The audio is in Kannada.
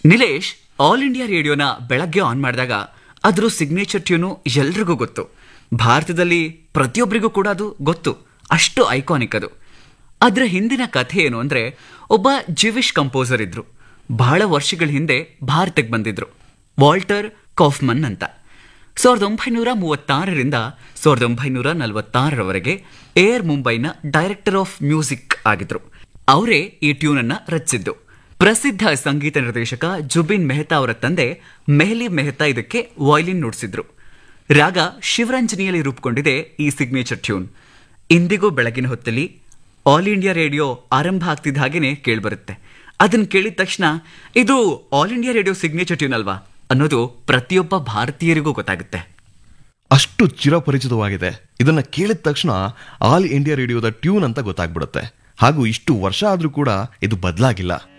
ನಿಲೇಶ್ ಆಲ್ ಇಂಡಿಯಾ ರೇಡಿಯೋನ ಬೆಳಗ್ಗೆ ಆನ್ ಮಾಡಿದಾಗ ಅದ್ರ ಸಿಗ್ನೇಚರ್ ಟ್ಯೂನು ಎಲ್ರಿಗೂ ಗೊತ್ತು ಭಾರತದಲ್ಲಿ ಪ್ರತಿಯೊಬ್ಬರಿಗೂ ಕೂಡ ಅದು ಗೊತ್ತು ಅಷ್ಟು ಐಕಾನಿಕ್ ಅದು ಅದರ ಹಿಂದಿನ ಕಥೆ ಏನು ಅಂದ್ರೆ ಒಬ್ಬ ಜಿವಿಶ್ ಕಂಪೋಸರ್ ಇದ್ರು ಬಹಳ ವರ್ಷಗಳ ಹಿಂದೆ ಭಾರತಕ್ಕೆ ಬಂದಿದ್ರು ವಾಲ್ಟರ್ ಕಾಫ್ಮನ್ ಅಂತ ಸಾವಿರದ ಒಂಬೈನೂರ ಮೂವತ್ತಾರರಿಂದ ಸಾವಿರದ ಒಂಬೈನೂರ ನಲವತ್ತಾರರವರೆಗೆ ಏರ್ ಮುಂಬೈನ ಡೈರೆಕ್ಟರ್ ಆಫ್ ಮ್ಯೂಸಿಕ್ ಆಗಿದ್ರು ಅವರೇ ಈ ಟ್ಯೂನ್ ಅನ್ನ ರಚಿಸಿದ್ದು ಪ್ರಸಿದ್ಧ ಸಂಗೀತ ನಿರ್ದೇಶಕ ಜುಬಿನ್ ಮೆಹ್ತಾ ಅವರ ತಂದೆ ಮೆಹಲಿ ಮೆಹ್ತಾ ಇದಕ್ಕೆ ವಾಯ್ಲಿನ್ ನುಡಿಸಿದ್ರು ರಾಗ ಶಿವರಂಜನಿಯಲ್ಲಿ ರೂಪುಗೊಂಡಿದೆ ಈ ಸಿಗ್ನೇಚರ್ ಟ್ಯೂನ್ ಇಂದಿಗೂ ಬೆಳಗಿನ ಹೊತ್ತಲ್ಲಿ ಆಲ್ ಇಂಡಿಯಾ ರೇಡಿಯೋ ಆರಂಭ ಆಗ್ತಿದ್ದ ಹಾಗೇನೆ ಕೇಳ್ಬರುತ್ತೆ ಅದನ್ನ ಕೇಳಿದ ತಕ್ಷಣ ಇದು all India radio signature tune ಅಲ್ವಾ ಅನ್ನೋದು ಪ್ರತಿಯೊಬ್ಬ ಭಾರತೀಯರಿಗೂ ಗೊತ್ತಾಗುತ್ತೆ ಅಷ್ಟು ಚಿರಪರಿಚಿತವಾಗಿದೆ ಇದನ್ನ ಕೇಳಿದ ತಕ್ಷಣ ಆಲ್ ಇಂಡಿಯಾ ರೇಡಿಯೋದ ಟ್ಯೂನ್ ಅಂತ ಗೊತ್ತಾಗ್ಬಿಡುತ್ತೆ ಹಾಗೂ ಇಷ್ಟು ವರ್ಷ ಆದ್ರೂ ಕೂಡ ಇದು ಬದಲಾಗಿಲ್ಲ